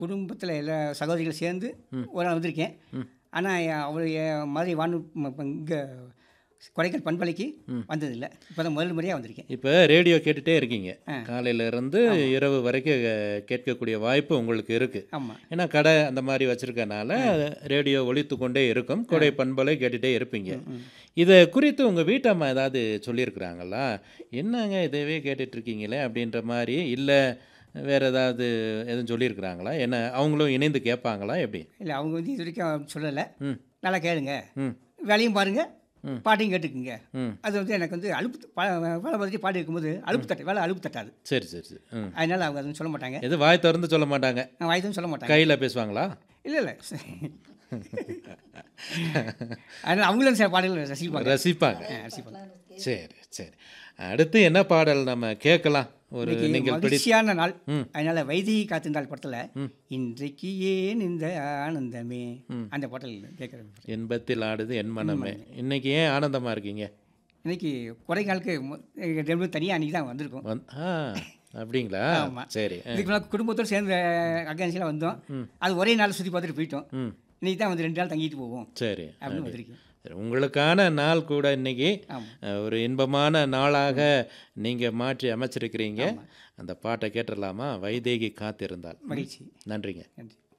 குடும்பத்தில் எல்லா சகோதரிகள் சேர்ந்து ஒரு நாள் வந்திருக்கேன் ஆனால் அவர் மாதிரி வானு இங்கே கொடைக்கால் பண்பலைக்கு வந்ததில்லை இப்போ தான் முதல் முறையாக வந்திருக்கேன் இப்போ ரேடியோ கேட்டுட்டே இருக்கீங்க காலையில இருந்து இரவு வரைக்கும் அஹ், கேட்கக்கூடிய வாய்ப்பு உங்களுக்கு இருக்கு ஆமாம் ஏன்னா கடை அந்த மாதிரி வச்சிருக்கனால ரேடியோ ஒலித்து கொண்டே இருக்கும் கொடை பண்பலை கேட்டுட்டே இருப்பீங்க இதை குறித்து உங்கள் வீட்டம்மா ஏதாவது சொல்லியிருக்கிறாங்களா என்னங்க இதவே கேட்டுட்டு இருக்கீங்களே அப்படின்ற மாதிரி இல்லை வேற ஏதாவது எதுவும் சொல்லியிருக்கிறாங்களா என்ன அவங்களும் இணைந்து கேட்பாங்களா எப்படி இல்லை அவங்க வந்து இது வரைக்கும் சொல்லலை ம். நல்லா கேளுங்க ம் வேலையும் பாருங்கள் பாட்டையும் கேட்டுக்குங்க ம் அது வந்து எனக்கு வந்து அலுப்பு ப- வேலை பார்த்துட்டு பாட்டு இருக்கும்போது அலுப்பு தட்டு வேலை அலுப்பு தட்டாது சரி சரி சரி ம் அதனால் அவங்க அதுவும் சொல்ல மாட்டாங்க எது வாய் திறந்து சொல்ல மாட்டாங்க நான் வயதும் சொல்ல மாட்டாங்க கையில் பேசுவாங்களா இல்லை இல்லை அதனால் அவங்களும் சில பாடல்கள் ரசிப்பாங்க ரசிப்பாங்க ஆ, ரசிப்பாங்க சரி சரி அடுத்து என்ன பாடல் நம்ம கேட்கலாம் ஒரு இன்னைக்கு நீங்கள் பிடி மகிழ்ச்சியான நாள் ம். அதனால வைதிகி காத்திருந்தால் படத்தில் இன்றைக்கு ஏன் இந்த ஆனந்தமே அந்த பாடல் கேட்குறேன் எண்பத்தில் ஆடுது என் மனமே இன்னைக்கு ஏன் ஆனந்தமாக இருக்கீங்க இன்னைக்கு கொடைக்காலுக்கு மொ- ரெண்டு தனியாக அன்றைக்கி தான் வந்திருக்கோம் வந் ஆ அப்படிங்களா ஆமா. சரி இதுக்கு முன்னாடி குடும்பத்தோடு சேர்ந்து அஃகானிஸ்தான் வந்தோம் அது ஒரே நாள் சுற்றி பார்த்துட்டு போயிட்டோம் ம் இன்னைக்கு தான் வந்து ரெண்டு நாள் தங்கிட்டு போவோம் சரி அப்படின்னு வந்திருக்கேன் சரி, உங்களுக்கான நாள் கூட இன்னைக்கு ஆமா. அஹ், ஒரு இன்பமான நாளாக நீங்கள் மாற்றி அமைச்சிருக்கிறீங்க அந்த பாட்டை கேட்டுடலாமா வைதேகி காத்திருந்தால் மகிழ்ச்சி நன்றிங்க நன்றி